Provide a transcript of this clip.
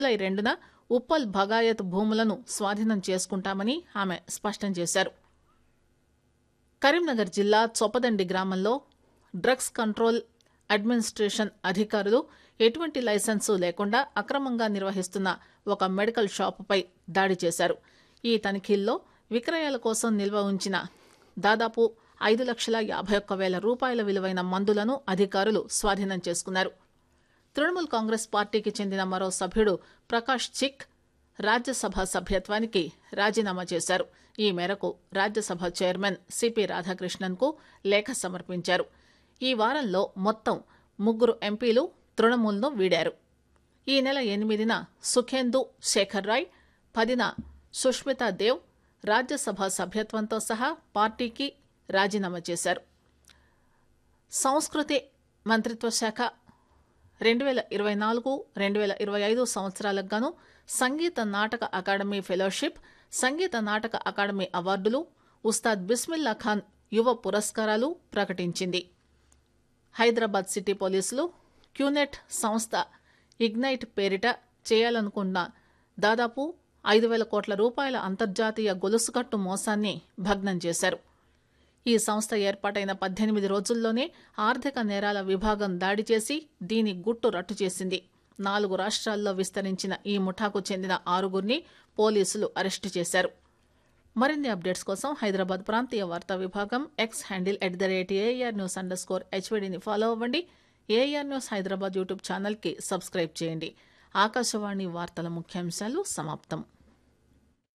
July రెండున ఉప్పల్ భగాయత్ భూములను స్వాధీనం చేసుకుంటామని ఆమె స్పష్టం చేశారు కరీంనగర్ జిల్లా చొప్పదండి గ్రామంలో డ్రగ్స్ కంట్రోల్ అడ్మినిస్ట్రేషన్ అధికారులు ఎటువంటి లైసెన్సు లేకుండా అక్రమంగా నిర్వహిస్తున్న ఒక మెడికల్ షాపుపై దాడి చేశారు ఈ తనిఖీల్లో విక్రయాల కోసం నిల్వ ఉంచిన దాదాపు ఐదు లక్షల యాభై ఒక్క వేల రూపాయల విలువైన మందులను అధికారులు స్వాధీనం చేసుకున్నారు తృణమూల్ కాంగ్రెస్ పార్టీకి చెందిన మరో సభ్యుడు ప్రకాష్ చిక్ రాజ్యసభ సభ్యత్వానికి రాజీనామా చేశారు ఈ మేరకు రాజ్యసభ చైర్మన్ సిపి రాధాకృష్ణన్ కు లేఖ సమర్పించారు ఈ వారంలో మొత్తం ముగ్గురు ఎంపీలు తృణమూల్ను వీడారు ఈ నెల ఎనిమిదిన సుఖేందు శేఖర్ రాయ్ పదిన సుష్మితా దేవ్ రాజ్యసభ సభ్యత్వంతో సహా పార్టీకి రాజీనామా చేశారు సంస్కృతి మంత్రిత్వ శాఖ రెండు వేల ఇరవై నాలుగు రెండు వేల ఇరవై ఐదు సంవత్సరాలకు గాను సంగీత నాటక అకాడమీ ఫెలోషిప్ సంగీత నాటక అకాడమీ అవార్డులు ఉస్తాద్ బిస్మిల్లా ఖాన్ యువ పురస్కారాలు ప్రకటించింది హైదరాబాద్ సిటీ పోలీసులు క్యూనెట్ సంస్థ ఇగ్నైట్ పేరిట చేయాలనుకున్న దాదాపు ఐదు వేల కోట్ల రూపాయల అంతర్జాతీయ గొలుసుకట్టు మోసాన్ని భగ్నం చేశారు ఈ సంస్థ ఏర్పాటైన పద్దెనిమిది రోజుల్లోనే ఆర్థిక నేరాల విభాగం దాడి చేసి దీని గుట్టు రట్టు చేసింది నాలుగు రాష్ట్రాల్లో విస్తరించిన ఈ ముఠాకు చెందిన ఆరుగురిని పోలీసులు అరెస్టు చేశారు మరిన్ని అప్డేట్స్ కోసం హైదరాబాద్ ప్రాంతీయ వార్తా విభాగం X handle at the rate AIR news underscore హెచ్వీడీని ఫాలో అవ్వండి ఏఆర్ న్యూస్ హైదరాబాద్ యూట్యూబ్ ఛానల్కి సబ్స్క్రైబ్ చేయండి ఆకాశవాణి వార్తల ముఖ్యాంశాలు సమాప్తం